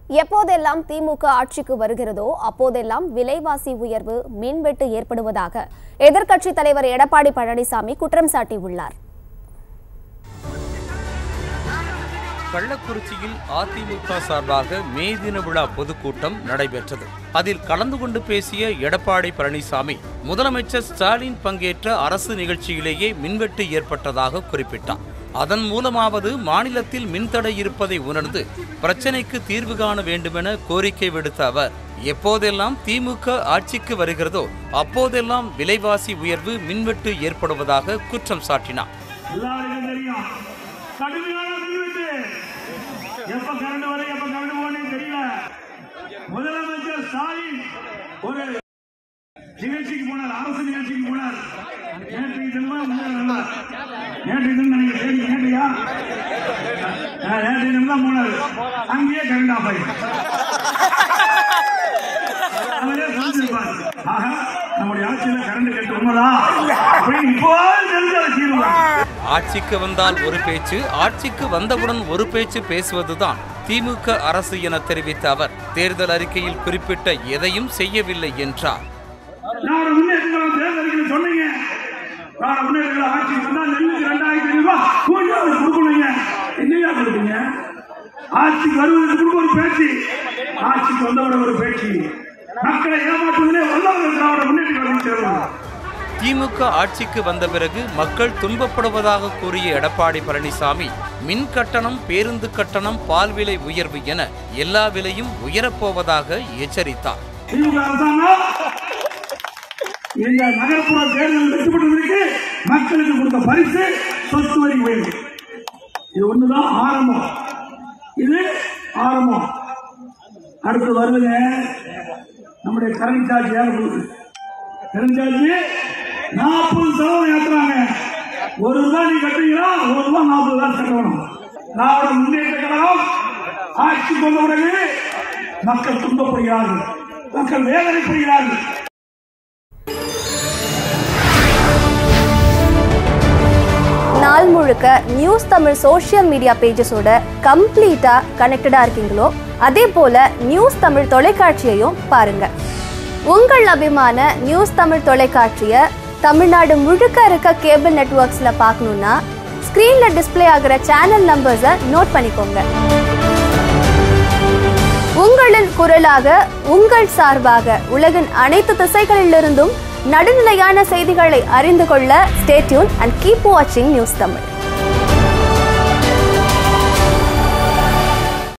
எப்போதெல்லாம் திமுக ஆட்சிக்கு வருகிறதோ அப்போதெல்லாம் விலைவாசி உயர்வு மின்வெட்டு ஏற்படுவதாக எதிர்க்கட்சித் தலைவர் எடப்பாடி பழனிசாமி குற்றம் சாட்டியுள்ளார் கள்ளக்குறிச்சியில் அதிமுக சார்பாக மே தின விழா பொதுக்கூட்டம் நடைபெற்றது அதில் கலந்து கொண்டு பேசிய எடப்பாடி பழனிசாமி முதலமைச்சர் ஸ்டாலின் பங்கேற்ற அரசு நிகழ்ச்சியிலேயே மின்வெட்டு ஏற்பட்டதாக குறிப்பிட்டார் அதன் மூலமாவது மாநிலத்தில் மின்தடை இருப்பதை உணர்ந்து பிரச்சினைக்கு தீர்வு காண வேண்டுமென கோரிக்கை விடுத்த அவர் எப்போதெல்லாம் திமுக ஆட்சிக்கு வருகிறதோ அப்போதெல்லாம் விலைவாசி உயர்வு மின்வெட்டு ஏற்படுவதாக குற்றம் சாட்டினார் எல்லாருக்கும் தெரியும் கடுமையான மின்வெட்டு எப்ப கரண்ட் வரும் எப்ப கரண்ட் போகணும் தெரியல முதலமைச்சர் ஸ்டாலின் ஒரு நிகழ்ச்சிக்கு போனார் அரசு நிகழ்ச்சிக்கு போனார் நேற்றைக்கு தினமா நேற்று தினம் நினைக்கிறேன் தேதி நேற்றையா ஆ, நேற்றைய தினம் தான் போனார் அங்கேயே கரண்ட் ஆஃப் ஆயிடுச்சு அவரே சொல்லிருப்பார் ஆஹா நம்முடைய ஆட்சியில கரண்ட் கட்டு உண்மைதான் அப்படின்னு இப்போ தெரிஞ்சு அதை தீர்வுதான் ஆட்சிக்கு வந்தால் ஒரு பேச்சு ஆட்சிக்கு வந்தவுடன் ஒரு பேச்சு பேசுவதுதான் திமுக அரசு என தெரிவித்த அவர் தேர்தல் அறிக்கையில் குறிப்பிட்ட எதையும் செய்யவில்லை என்றார் நாடு முன்னேற்றம் தேர்தலுக்கு சொன்னீங்க நாடு முன்னேற்ற ஆட்சி வந்தா நெல்லுக்கு ரெண்டாயிரத்தி ஐநூறு ரூபாய் கூலியாவது கொடுக்கணுங்க என்னையா கொடுத்தீங்க ஆட்சிக்கு வருவதற்கு முன்பு ஒரு பேச்சு ஆட்சிக்கு வந்தவுடன் ஒரு பேச்சு மக்களை ஏமாற்றுவதிலே வல்லவர்கள் திராவிட முன்னேற்ற கழகம் சேர்ந்தது திமுக ஆட்சிக்கு வந்த பிறகு மக்கள் துன்பப்படுவதாக கூறிய எடப்பாடி பழனிசாமி மின் கட்டணம் பேருந்து கட்டணம் பால் விலை உயர்வு என எல்லா விலையும் உயரப்போவதாக எச்சரித்தார் திமுக அரசாங்கம் இந்த நகர்ப்புற தேர்தல் வெற்றி பெற்றதற்கு மக்களுக்கு கொடுத்த பரிசு சொத்து வரி உயர்வு இது ஒண்ணுதான் ஆரம்பம் இது ஆரம்பம் அடுத்து வருதுங்க நம்முடைய கரண்ட் சார்ஜ் ஏற போகுது கரண்ட் சார்ஜ் நாற்பது சதவீதம் ஏற்றுறாங்க ஒரு ரூபாய் நீ கட்டுறீங்களா ஒரு ரூபாய் நாற்பது ரூபாய் கட்டணும் திராவிட முன்னேற்ற கழகம் ஆட்சி கொண்ட உடனே மக்கள் துன்பப்படுகிறார்கள் மக்கள் வேதனைப்படுகிறார்கள் நாள் முழுக்க நியூஸ் தமிழ் சோஷியல் மீடியா பேஜஸோட கம்ப்ளீட்டாக கனெக்டடாக இருக்கீங்களோ அதே போல் நியூஸ் தமிழ் தொலைக்காட்சியையும் பாருங்க உங்கள் அபிமான நியூஸ் தமிழ் தொலைக்காட்சியை தமிழ்நாடு முழுக்க இருக்க கேபிள் நெட்வொர்க்ஸில் பார்க்கணுன்னா ஸ்க்ரீனில் டிஸ்ப்ளே ஆகிற சேனல் நம்பர்ஸை நோட் பண்ணிக்கோங்க உங்களின் குரலாக உங்கள் சார்பாக உலகின் அனைத்து திசைகளிலிருந்தும் நடுநிலையான செய்திகளை அறிந்து கொள்ள ஸ்டேட்யூன் அண்ட் கீப் வாட்சிங் நியூஸ் தமிழ்